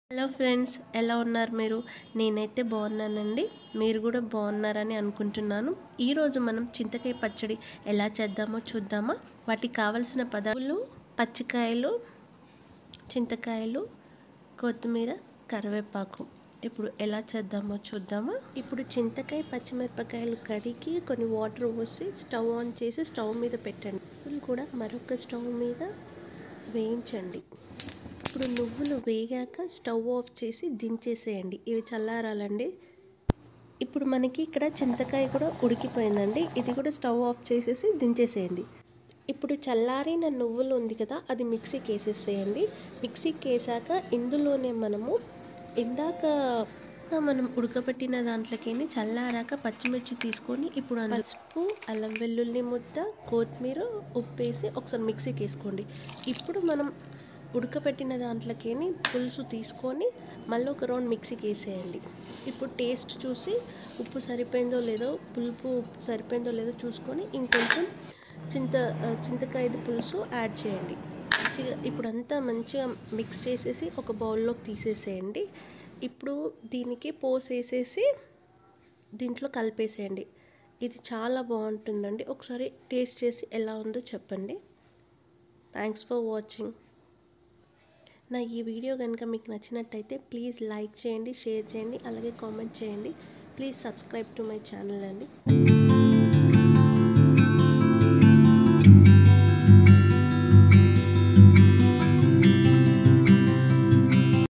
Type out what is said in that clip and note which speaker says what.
Speaker 1: hello friends ఎలా ఉన్నారు మీరు నేనైతే బాగున్నానండి మీరు కూడా బాగున్నారని అనుకుంటున్నాను ఈరోజు మనం చింతకాయ పచ్చడి ఎలా చేద్దామో చూద్దామా వాటికి కావలసిన పదార్థాలు పచ్చికాయలు చింతకాయలు కొత్తిమీర కరివేపాకు ఇప్పుడు ఎలా చేద్దామో చూద్దామా ఇప్పుడు చింతకాయ పచ్చిమిరపకాయలు కడిగి కొన్ని వాటర్ పోసి స్టవ్ ఆన్ చేసి స్టవ్ మీద పెట్టండి ఇవి కూడా మరొక స్టవ్ మీద వేయించండి ఇప్పుడు నువ్వులు వేగాక స్టవ్ ఆఫ్ చేసి దించేసేయండి ఇవి చల్లారాలండి ఇప్పుడు మనకి ఇక్కడ చింతకాయ కూడా ఉడికిపోయిందండి ఇది కూడా స్టవ్ ఆఫ్ చేసేసి దించేసేయండి ఇప్పుడు చల్లారిన నువ్వులు ఉంది కదా అది మిక్సీకి వేసేసేయండి మిక్సీకి వేసాక ఇందులోనే మనము ఇందాక మనం ఉడకబెట్టిన దాంట్లోకి చల్లారాక పచ్చిమిర్చి తీసుకొని ఇప్పుడు అందులో పసుపు అల్లం వెల్లుల్లి ముద్ద కొత్తిమీర ఉప్పు వేసి ఒకసారి మిక్సీకి వేసుకోండి ఇప్పుడు మనం ఉడకబెట్టిన దాంట్లోకి పులుసు తీసుకొని మళ్ళీ ఒక రౌండ్ మిక్సీకి వేసేయండి ఇప్పుడు టేస్ట్ చూసి ఉప్పు సరిపోయిందో లేదో పులుపు ఉప్పు సరిపోయిందో లేదో చూసుకొని ఇంకొంచెం చింత చింతకాయది పులుసు యాడ్ చేయండి మంచిగా ఇప్పుడు అంతా మంచిగా మిక్స్ చేసేసి ఒక బౌల్లోకి తీసేసేయండి ఇప్పుడు దీనికి పోసేసేసి దీంట్లో కలిపేసేయండి ఇది చాలా బాగుంటుందండి ఒకసారి టేస్ట్ చేసి ఎలా ఉందో చెప్పండి థ్యాంక్స్ ఫర్ వాచింగ్ నా ఈ వీడియో కనుక మీకు నచ్చినట్టయితే ప్లీజ్ లైక్ చేయండి షేర్ చేయండి అలాగే కామెంట్ చేయండి please subscribe to my channel అండి